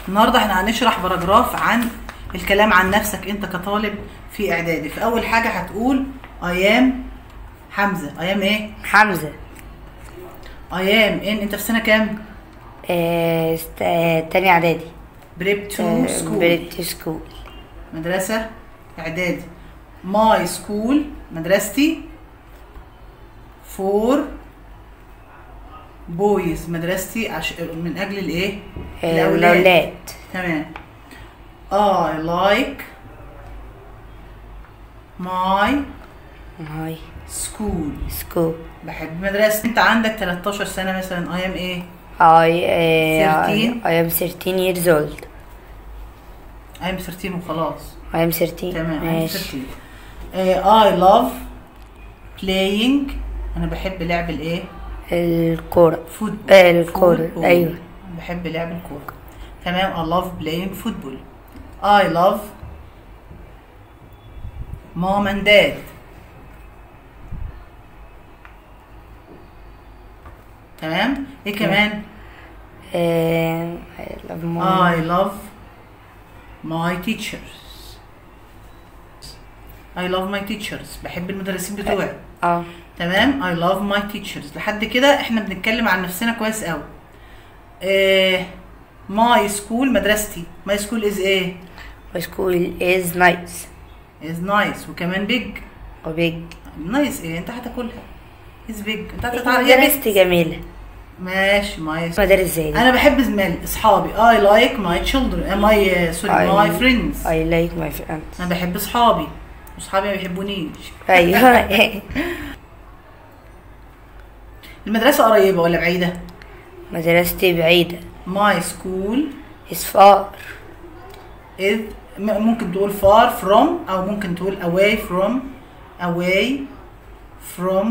النهارده احنا هنشرح باراجراف عن الكلام عن نفسك انت كطالب في اعدادي فاول حاجه هتقول ايام حمزه ايام ايه حمزة ايام ان انت في سنه كام آه است... آه تاني اعدادي بريب تو سكول بريت سكول مدرسه اعدادي ماي سكول مدرستي فور بويز مدرستي عش... من اجل الايه آه، الاولاد تمام I like my هاي school سكول بحب مدرستي انت عندك 13 سنة مثلا I am ايه I uh, 13. I am 13 years old I am 13 وخلاص I am 13 تمام I am ماشي 13 آه I love playing انا بحب لعب الايه الكورة فوت آه، الكورة فوتبول. ايوه بحب لعب الكورة تمام I love playing football I love mom and dad تمام ايه كمان آه، I love my I love my teachers I love my teachers بحب المدرسين بتوعي اه تمام I love my teachers لحد كده احنا بنتكلم عن نفسنا كويس قوي آه my school مدرستي my school is ايه my school is nice is nice وكمان big و big nice ايه انت هتاكلها is big انت هتتعرف يا بنت مدرستي جميلة ماشي my مدارس زي دي انا بحب زمايلي اصحابي I like my children uh, my uh, sorry I- my friends I like my friends انا بحب اصحابي واصحابي ما بيحبونيش ايوه المدرسة قريبة ولا بعيدة مدرستي بعيدة my school is far is م- ممكن تقول far from او ممكن تقول away from away from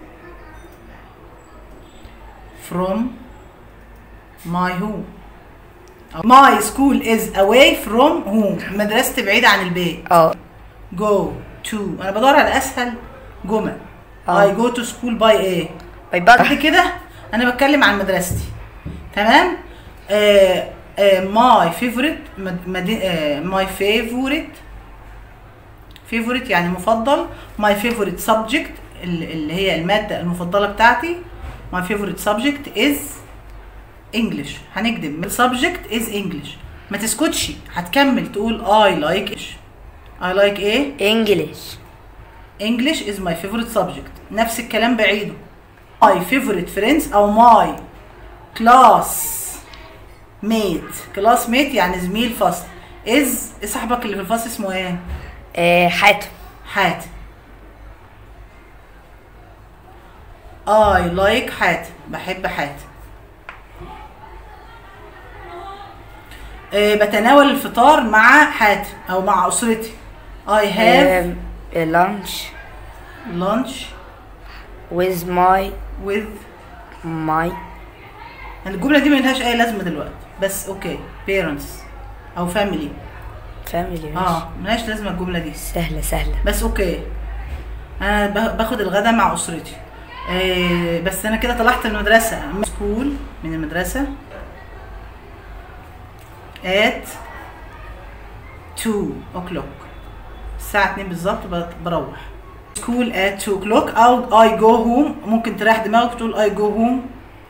from my home my school is away from home مدرستي بعيدة عن البيت اه go to انا بدور على اسهل جمل آه. I go to school by ايه باي بعد باي كده انا بتكلم عن مدرستي تمام آه آه my favorite مد... مد... آه my favorite favorite يعني مفضل my favorite subject ال- اللي هي المادة المفضلة بتاعتي my favorite subject is English هنكتب subject is English ما تسكتش هتكمل تقول I like English I like ايه انجلش English is my favorite subject نفس الكلام بعيده my favorite friends او my class mate class mate يعني زميل فصل is إيه صاحبك اللي في الفصل اسمه ايه آه حاتم حاتم I like حاتم بحب حاتم آه، بتناول الفطار مع حاتم او مع اسرتي I have لانش lunch with my with my الجملة دي ملهاش أي لازمة دلوقتي بس أوكي parents أو family family اه ملهاش لازمة الجملة دي سهلة سهلة بس أوكي أنا ب- باخد الغدا مع أسرتي آه بس أنا كده طلعت من المدرسة من سكول من المدرسة at 2 o'clock الساعة 2 بالظبط بت- بروح سكول at 2 o'clock أو I go home ممكن تريح دماغك تقول I go home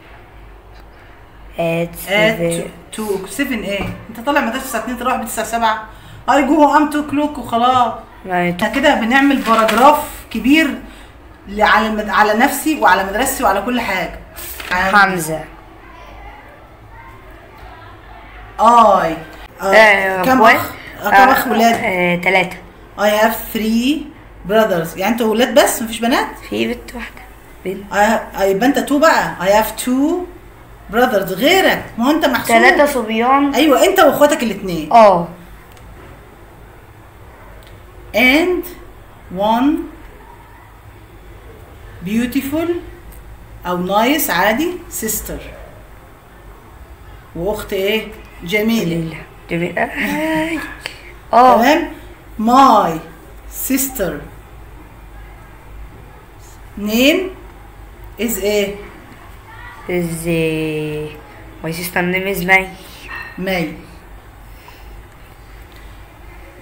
at at the 2 7 ايه انت طالع مدرسه الساعه 2 تروح بيت الساعه 7 اي جو ام 2 كلوك وخلاص يعني احنا كده بنعمل باراجراف كبير ل- على المد... على نفسي وعلى مدرستي وعلى كل حاجه عن- حمزة اي آه. كم أخوات؟ اخ آه، كم اخ ولاد آه تلاتة اي هاف 3 brothers يعني انتوا ولاد بس مفيش بنات في بنت واحدة بنت I- يبقى انت 2 بقى اي هاف 2 brothers غيرك ما هو انت محسوب تلاتة صبيان ايوه انت واخواتك الاثنين اه and one beautiful او nice عادي sister واخت ايه جميله جميلة جميلة آي. اه تمام my sister name is ايه is uh, my sister name is May ماي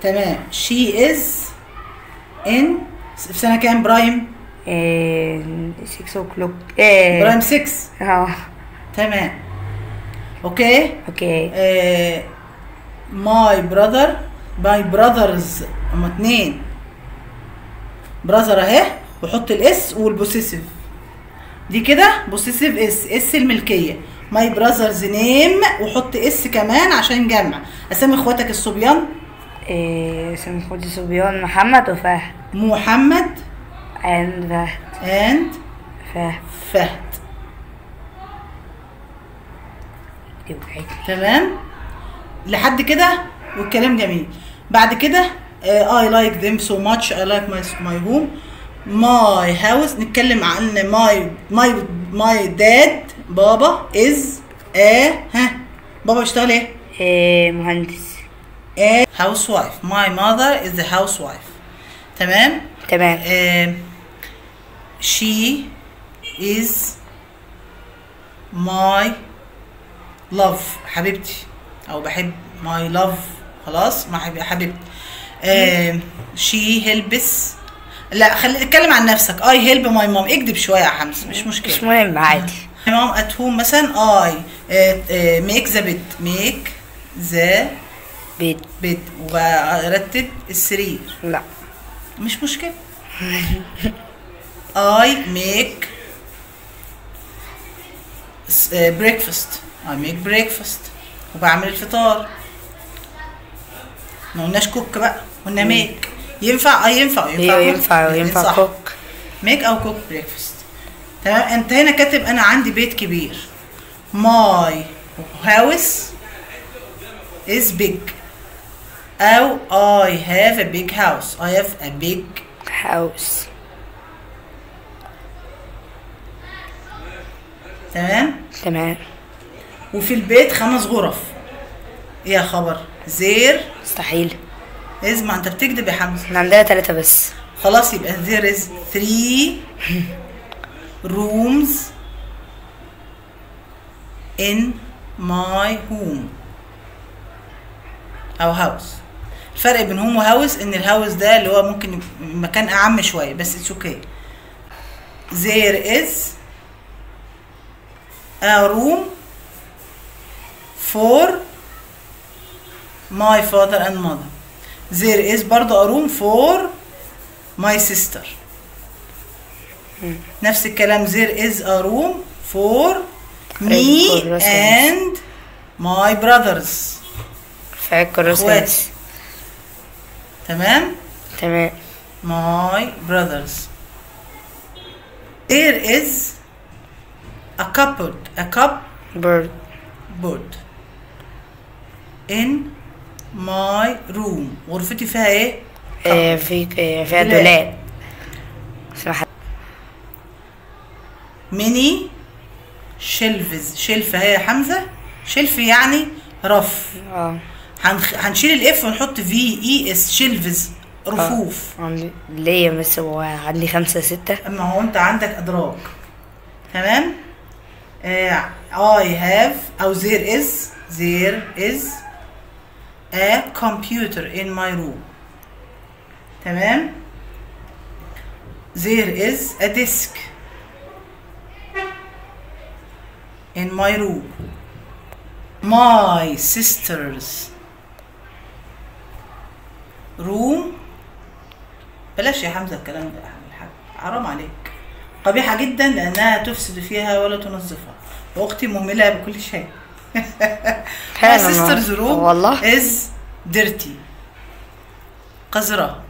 تمام she is in في سنة كام برايم؟ إيه 6 o'clock إيه برايم 6 اه تمام اوكي اوكي آه ماي براذر ماي براذرز هما اتنين براذر اهي وحط الاس والبوسيسيف دي كده بوسيسيف اس اس الملكيه ماي براذرز نيم وحط اس كمان عشان جمع اسامي اخواتك الصبيان إيه اسم اخوتي صبيان محمد وفهد محمد and فهد اند فهد فهد دي وقعت تمام لحد كده والكلام جميل بعد كده آه، I like them so much I like my my home my house نتكلم عن my my my dad بابا is a ها بابا بيشتغل ايه؟ إيه مهندس a housewife my mother is a housewife تمام؟ تمام آه، she is my love حبيبتي او بحب my love خلاص ما حبيبتي حبيبتي آه، she helps لا خلي اتكلم عن نفسك I help my mom اكدب شويه يا حمزه مش مش مشكله مهم عادي my mom at home مثلا I آه، آه، make the bed make the بيت bed وبرتب السرير لا مش مشكلة I make s- uh, breakfast I make breakfast وبعمل الفطار ما قلناش كوك بقى قلنا ميك ينفع اه ينفع ايوه ينفع cook. ينفع صح. كوك ميك او كوك بريكفاست تمام انت هنا كاتب انا عندي بيت كبير ماي هاوس is big او I have a big house I have a big هاوس تمام تمام وفي البيت خمس غرف ايه يا خبر زير مستحيل اسمع انت بتكذب يا حمزه احنا عندنا ثلاثة بس خلاص يبقى there is three rooms in my home او house الفرق بين هوم وهاوس ان الهاوس ده اللي هو ممكن يبقى مكان اعم شويه بس اتس اوكي there is a room for my father and mother there is برضه a room for my sister نفس الكلام there is a room for me for Rosan's. and my brothers فاكر اخواتي رسمت تمام تمام my brothers there is a cupboard a برد cupboard in my room غرفتي فيها ايه إيه في إيه فيها دولاب. دولاب اسمها ميني شلفز شلف اهي يا حمزه شلف يعني رف اه هنخ... هنشيل الاف ونحط في اي اس شلفز رفوف عندي ليا بس هو عندي خمسة ستة اما هو انت عندك ادراج تمام آه I have او there is there is a computer in my room تمام there is a desk in my room my sister's room بلاش يا حمزه الكلام ده يا عم الحاج حرام عليك قبيحه جدا لانها تفسد فيها ولا تنظفها واختي مهمله بكل شيء my فعلا sister's room والله. is dirty قذرة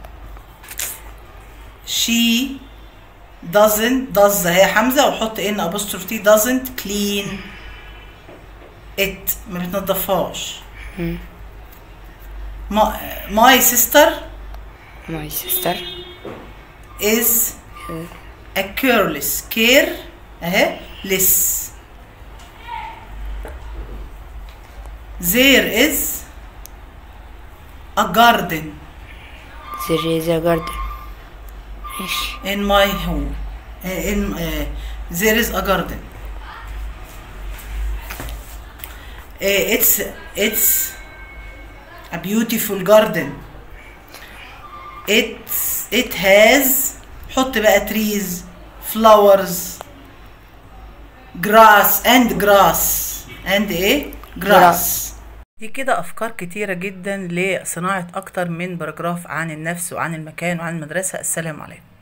she doesn't does هي حمزة وحط ان apostrophe t doesn't clean it ما بتنضفهاش my, my sister ماي سيستر is a careless care اهي less there is a garden سيريزا جاردن ماشي in my home uh, in uh, there is a garden uh, it's it's a beautiful garden it it has حط بقى trees flowers grass and grass and ايه grass دي كده افكار كتيرة جدا لصناعة اكتر من باراجراف عن النفس وعن المكان وعن المدرسة السلام عليكم